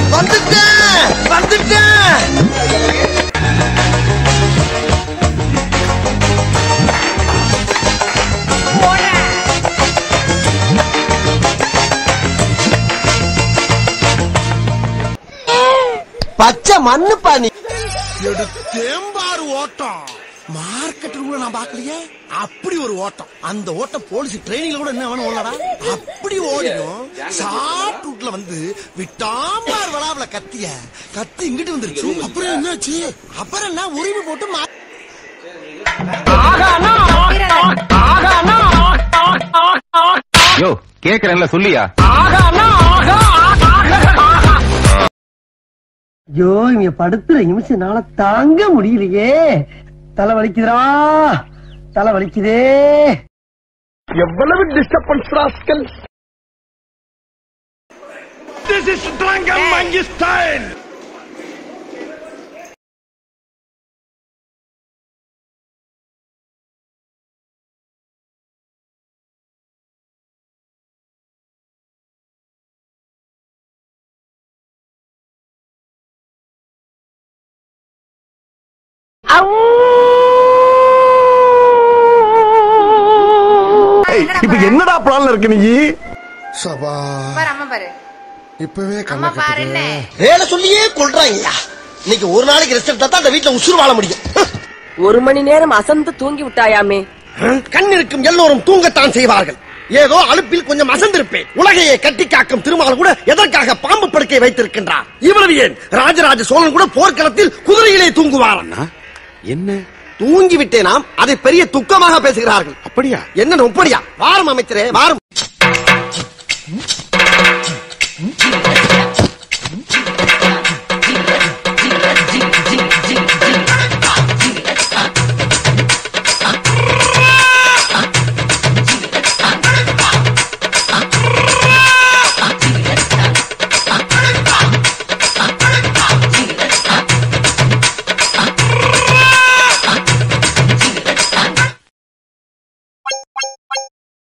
வந்துட்டேன் வந்துட்டேன் பச்சை மண்ணு பாணி தேம்பாறு ஓட்டம் மார்க்கெட்டில் கூட நான் பார்க்கலையே அப்படி ஒரு ஓட்டம் அந்த ஓட்டம் போலீஸ் ட்ரைனிங்ல கூட என்ன வேணும் ஓடலடா அப்படி ஓடிடும் ஷார்ட் ரூட்ல வந்து விட்டாம்பார் வளாவல கத்திய கத்தி இங்கிட்டு வந்துருச்சு அப்புறம் என்னாச்சு அப்புறம் என்ன உரிமை போட்டு மா- யோ கேக்குறேன்ல சொல்லியா ஐயோ இங்க படுத்துற நிமிஷம்னால தாங்க முடியலையே தலை வலிக்குதுடா தலை வலிக்குதே எவ்வளவு disturbance rascal this is drunken monkey style இப்ப என்னடா பிளான்ல இருக்கு நீ சபா பாரு அம்மா பாரு இப்பவே அம்மா கண்ண பாரு என்ன வேலை சொல்லியே கொள்றாங்கய்யா இன்னைக்கு ஒரு நாளைக்கு ரெஸ்ட் எடுத்தா தான் அந்த வீட்டுல உசுறு வாழ முடியும் ஒரு மணி நேரம் அசந்து தூங்கி விட்டாயாமே கண் இருக்கும் எல்லோரும் தூங்கத்தான் செய்வார்கள் ஏதோ அலுப்பில் கொஞ்சம் அசந்திருப்பேன் உலகையே கட்டி காக்கும் திருமால் கூட எதற்காக பாம்பு படுக்கை வைத்திருக்கின்றார் இவ்வளவு ஏன் ராஜராஜ சோழன் கூட போர்க்களத்தில் குதிரையிலே தூங்குவாராம் என்ன தூங்கி விட்டேனாம் அதை பெரிய துக்கமாக பேசுகிறார்கள் அப்படியா என்ன ஒப்படியா வாரம் அமைச்சரே வாரம்